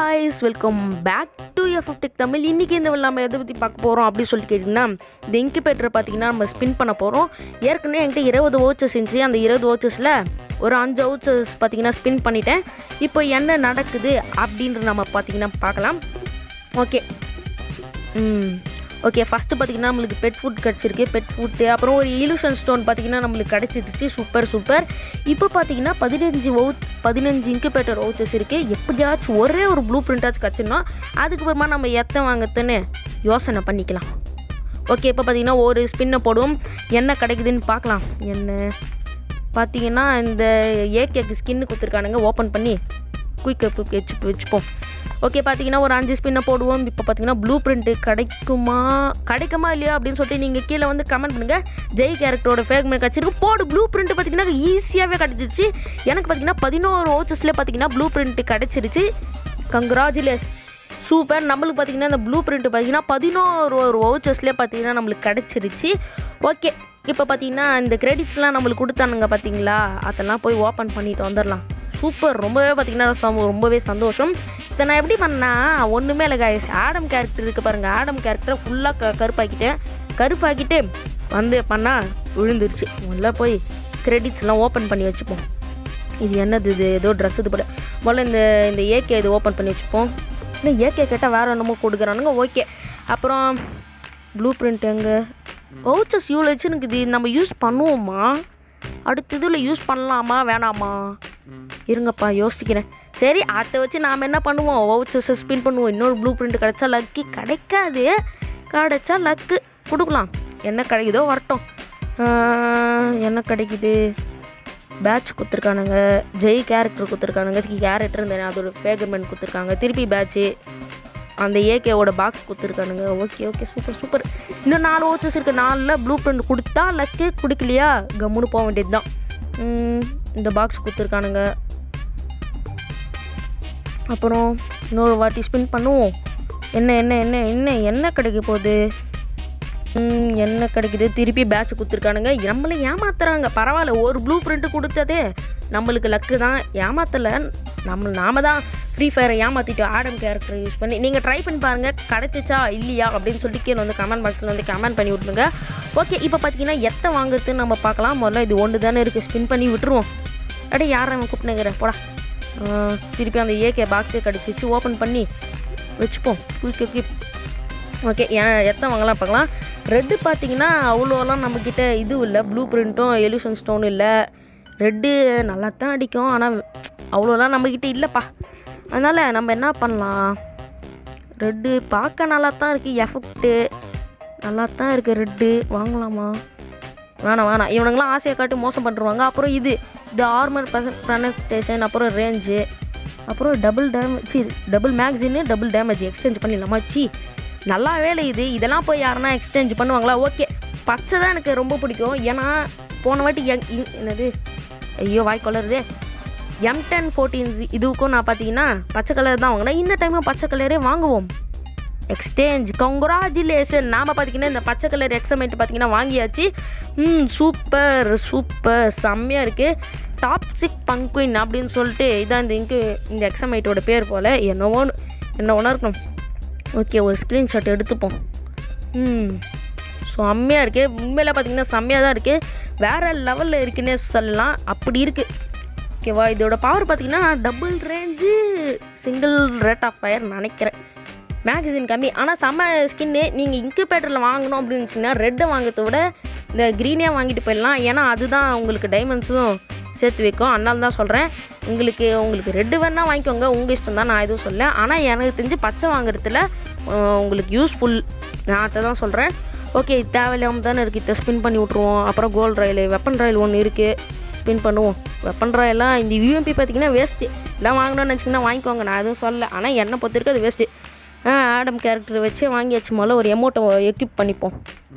guys welcome back to F tech Tamil இன்றைக்கி இந்த நம்ம எதை பற்றி பார்க்க போகிறோம் அப்படின்னு சொல்லி கேட்டிங்கன்னா இந்த இன்குபேட்டரை பார்த்தீங்கன்னா நம்ம ஸ்பின் பண்ண போகிறோம் ஏற்கனவே என்கிட்ட இருபது ஓச்சஸ் இருந்துச்சு அந்த இருபது ஓச்சஸில் ஒரு அஞ்சு ஓச்சஸ் பார்த்தீங்கன்னா ஸ்பின் பண்ணிட்டேன் இப்போ என்ன நடக்குது அப்படின்ற நம்ம பார்த்தீங்கன்னா பார்க்கலாம் ஓகே ம் ஓகே ஃபஸ்ட்டு பார்த்தீங்கன்னா நம்மளுக்கு பெட் ஃபுட் கிடச்சிருக்கு பெட் ஃபுட்டு அப்புறம் ஒரு இலுஷன் ஸ்டோன் பார்த்தீங்கன்னா நம்மளுக்கு கிடச்சிருச்சு சூப்பர் சூப்பர் இப்போ பார்த்தீங்கன்னா பதினஞ்சு ஓ பதினஞ்சு இன்குபேட்டர் ஓச்சஸ் இருக்குது எப்படியாச்சும் ஒரே ஒரு ப்ளூ பிரிண்டாச்சும் கிடச்சிடணும் அதுக்கப்புறமா நம்ம எத்தை வாங்கத்துன்னு யோசனை பண்ணிக்கலாம் ஓகே இப்போ பார்த்தீங்கன்னா ஒரு ஸ்பின்னை போடுவோம் என்ன கிடைக்குதுன்னு பார்க்கலாம் என்ன பார்த்தீங்கன்னா இந்த ஏகேக்கு ஸ்கின்னு கொடுத்துருக்கானுங்க ஓப்பன் பண்ணி குயிக் குயிக் வச்சு வச்சுப்போம் ஓகே பார்த்தீங்கன்னா ஒரு அஞ்சு ஸ்பின்னை போடுவோம் இப்போ பார்த்தீங்கன்னா ப்ளூ பிரிண்ட்டு கிடைக்குமா கிடைக்குமா இல்லையா அப்படின்னு சொல்லிட்டு நீங்கள் கீழே வந்து கமெண்ட் பண்ணுங்கள் ஜெய் கேரக்டரோட ஃபேக் மேக் வச்சிருக்கு போடு ப்ளூ பிரிண்ட் பார்த்தீங்கன்னா ஈஸியாகவே கிடச்சிருச்சு எனக்கு பார்த்தீங்கன்னா பதினோரு ஓச்சஸ்லேயே பார்த்தீங்கன்னா ப்ளூ பிரிண்ட் கிடச்சிருச்சு கங்க்ராச்சுலேஷன் சூப்பர் நம்மளுக்கு பார்த்தீங்கன்னா இந்த ப்ளூ பிரிண்ட் பார்த்தீங்கன்னா பதினோரு ஒரு வவுச்சர்ஸ்லேயே பார்த்தீங்கன்னா நம்மளுக்கு கிடச்சிருச்சு ஓகே இப்போ பார்த்தீங்கன்னா இந்த கிரெடிட்ஸ்லாம் நம்மளுக்கு கொடுத்தானுங்க பார்த்தீங்களா அதெல்லாம் போய் ஓப்பன் பண்ணிட்டு வந்துடலாம் சூப்பர் ரொம்பவே பார்த்தீங்கன்னா சம- ரொம்பவே சந்தோஷம் இதை நான் எப்படி பண்ணா ஒன்றுமே இல்லை guys ஆடம் கேரக்டர் இருக்குது பாருங்கள் ஆடம் கேரக்டரை ஃபுல்லாக க கருப்பாக்கிட்டேன் கருப்பாக்கிட்டு வந்து பண்ணால் விழுந்துருச்சு முதல்ல போய் கிரெடிட்ஸ்லாம் ஓப்பன் பண்ணி வச்சுப்போம் இது என்னது இது ஏதோ ட்ரெஸ் இது போல முதல்ல இந்த இந்த ஏகே இது ஓப்பன் பண்ணி வச்சுப்போம் இன்னும் ஏகே கேட்டால் வேறு என்னமோ கொடுக்குறானுங்க ஓகே அப்புறம் ப்ளூ பிரிண்ட் எங்கே வவுச்சர்ஸ் இவ்வளோ வச்சு எனக்கு இது நம்ம யூஸ் பண்ணுவோமா அடுத்த இதில் யூஸ் பண்ணலாமா வேணாமா இருங்கப்பா யோசிக்கிறேன் சரி அதை வச்சு நாம் என்ன பண்ணுவோம் வவுச்சர்ஸை ஸ்பின் பண்ணுவோம் இன்னொரு ப்ளூ பிரிண்ட் கிடச்சா லக்கு கிடைக்காது கிடைச்சா லக்கு கொடுக்கலாம் என்ன கிடைக்குதோ வரட்டும் ஆஹ், என்ன கிடைக்குது பேட்ச் கொடுத்துருக்கானுங்க ஜெய் கேரக்டர் கொடுத்துருக்கானுங்க கேரக்டர் இந்த அதோட பேகர்மெண்ட் கொடுத்துருக்காங்க திருப்பி பேட்ச்சு அந்த ஏகேவோட பாக்ஸ் கொடுத்துருக்கானுங்க ஓகே ஓகே சூப்பர் சூப்பர் இன்னும் நாலு ஓச்சஸ் இருக்குது நாலில் ப்ளூ பிரிண்ட் கொடுத்தா லக்கு கொடுக்கலையா கம்முன்னு போக வேண்டியது தான் இந்த பாக்ஸ் கொடுத்துருக்கானுங்க அப்புறம் இன்னொரு வாட்டி ஸ்பின் பண்ணுவோம் என்ன என்ன என்ன என்ன என்ன கிடைக்க போகுது ம், என்ன கிடைக்குது திருப்பி பேட்ச் கொடுத்துருக்கானுங்க நம்மளை ஏமாத்துறாங்க பரவாயில்ல ஒரு ப்ளூ பிரிண்ட்டு கொடுத்ததே நம்மளுக்கு லக்கு தான் ஏமாத்தலை நம்ம நாம தான் ஃப்ரீ ஃபயரை ஏமாற்றிட்டோம் ஆடம் கேரக்டர் யூஸ் பண்ணி நீங்கள் ட்ரை பண்ணி பாருங்கள் கிடச்சிச்சா இல்லையா அப்படின்னு சொல்லிட்டு கீழே வந்து கமெண்ட் பாக்ஸில் வந்து கமெண்ட் பண்ணி விட்ருங்க ஓகே இப்போ பார்த்தீங்கன்னா எத்தை வாங்குறதுன்னு நம்ம பார்க்கலாம் முதல்ல இது ஒன்று தானே இருக்குது ஸ்பின் பண்ணி விட்டுருவோம் அடே யாரை அவன் கூப்பிட்டுங்கிற போடா ஆ, திருப்பி அந்த ஏகே பாக்ஸே கிடச்சிச்சு ஓப்பன் பண்ணி வச்சுப்போம் குயிக் குயிக் ஓகே ஏன் எத்தனை வாங்கலாம் பார்க்கலாம் ரெட்டு பார்த்தீங்கன்னா அவ்வளோலாம் நம்மக்கிட்ட இது இல்லை ப்ளூ பிரிண்ட்டும் எலியூஷன் ஸ்டோனும் இல்லை ரெட்டு நல்லா தான் அடிக்கும் ஆனால் அவ்வளோலாம் நம்மக்கிட்ட இல்லைப்பா அதனால் நம்ம என்ன பண்ணலாம் ரெட்டு பார்க்க நல்லா தான் இருக்குது எஃபெக்ட்டு நல்லா தான் இருக்குது ரெட்டு வாங்கலாமா வேணாம் வேணாம் இவனுங்களாம் ஆசையை காட்டி மோசம் பண்ணுருவாங்க அப்புறம் இது இந்த ஆர்மர் ப்ரனஸ்டேஷன் அப்புறம் ரேஞ்சு அப்புறம் டபுள் டேமேஜ் சி டபுள் மேக்சின்னு டபுள் டேமேஜ் எக்ஸ்சேஞ்ச் பண்ணிடலாமா சி நல்லா வேலை இது இதெல்லாம் போய் யாருன்னா எக்ஸ்சேஞ்ச் பண்ணுவாங்களா ஓகே பச்சை தான் எனக்கு ரொம்ப பிடிக்கும் ஏன்னா போன வாட்டி எங் இ- என்னது ஐயோ வாய் கொளருதே எம் டென் ஃபோர்டீன் இதுக்கும் நான் பார்த்தீங்கன்னா பச்சை கலர் தான் வாங்கினேன் இந்த டைமும் பச்சை கலரே வாங்குவோம் எக்ஸ்சேஞ்ச் கங்க்ராச்சுலேஷன் நாம் பார்த்தீங்கன்னா இந்த பச்சை கலர் எக்ஸமெண்ட் பார்த்தீங்கன்னா வாங்கியாச்சு ம் சூப்பர் சூப்பர் செம்மையாக இருக்குது டாப்சிக் பங்குயின் அப்படின்னு சொல்லிட்டு இதான் இந்த இங்கு இந்த எக்ஸமைட்டோட பேர் போல் என்னவோ என்ன ஒன்றா இருக்கணும் ஓகே ஒரு ஸ்க்ரீன்ஷாட் எடுத்துப்போம் ம் செம்மையாக இருக்குது உண்மையில் பார்த்தீங்கன்னா செம்மையாக தான் இருக்குது வேறு லெவலில் இருக்குன்னே சொல்லலாம் அப்படி இருக்குது ஓகேவா இதோட பவர் பார்த்தீங்கன்னா double range single rate of fire நினைக்கிறேன் மேகசின் கம்மி ஆனால் செம்ம ஸ்கின்னு நீங்கள் இன்குபேட்டரில் வாங்கணும் அப்படின்னு இருந்துச்சுன்னா ரெட்டை வாங்குறத விட இந்த க்ரீனே வாங்கிட்டு போயிடலாம் ஏன்னா அதுதான் உங்களுக்கு டைமண்ட்ஸும் சேர்த்து வைக்கும் அதனால தான் சொல்கிறேன் உங்களுக்கு உங்களுக்கு ரெட்டு வேணால் வாங்கிக்கோங்க உங்கள் இஷ்டம் தான் நான் எதுவும் சொல்ல ஆனால் எனக்கு தெரிஞ்சு பச்சை வாங்குறதுல அஹ், உங்களுக்கு யூஸ்ஃபுல் நான் அதை தான் சொல்கிறேன் ஓகே இது தேவையில்லாமல் தானே இருக்குது இதை ஸ்பின் பண்ணி விட்ருவோம் அப்புறம் கோல்ட் ரயில் வெப்பன் ரயில் ஒன்று இருக்குது ஸ்பின் பண்ணுவோம் வெப்பன் ராயெல்லாம் இந்த யூஎம்பி பார்த்தீங்கன்னா வேஸ்ட்டு எல்லாம் வாங்கணும்னு நினச்சிங்கன்னா வாங்கிக்கோங்க நான் எதுவும் சொல்லல ஆனால் என்னை பொறுத்திருக்கு அது வேஸ்ட்டு ஆ ஆடம் கேரக்டர் வச்சு வாங்கியாச்சு முதல்ல ஒரு எமௌண்ட்டை எக்யூப் பண்ணிப்போம்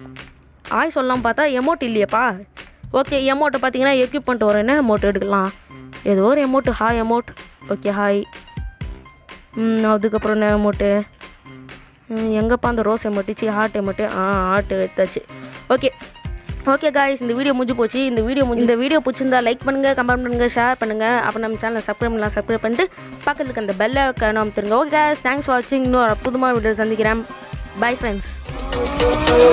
ஆய் சொல்லலாம் பார்த்தா எமௌண்ட் இல்லையப்பா ஓகே எமௌண்ட்டை பார்த்தீங்கன்னா எக்யூப் பண்ணிட்டு வரேன் என்ன எமௌண்ட் எடுக்கலாம் ஏதோ ஒரு emote hi emote okay hi ம் அதுக்கப்புறம் என்ன எமௌண்ட்டு எங்கப்பா அந்த ரோஸ் எமௌண்ட்டு சி ஹார்ட் எமௌண்ட்டு ஆ ஹார்ட் எடுத்தாச்சு ஓகே ஓகே காய்ஸ் இந்த வீடியோ முடிஞ்சு போச்சு இந்த வீடியோ முடிஞ்சு இந்த வீடியோ பிடிச்சிருந்தா லைக் பண்ணுங்கள் கமெண்ட் பண்ணுங்கள் ஷேர் பண்ணுங்கள் அப்புறம் நம்ம சேனலை சப்ஸ்கிரைப் பண்ணலாம் சப்ஸ்கிரைப் பண்ணிட்டு பக்கத்துல இருக்க அந்த பெல்லை கணம் திருங்க ஓகே காய்ஸ் தேங்க்ஸ் ஃபார் வாட்சிங் இன்னொரு அற்புதமான வீடியோ சந்திக்கிறேன் பை ஃப்ரெண்ட்ஸ்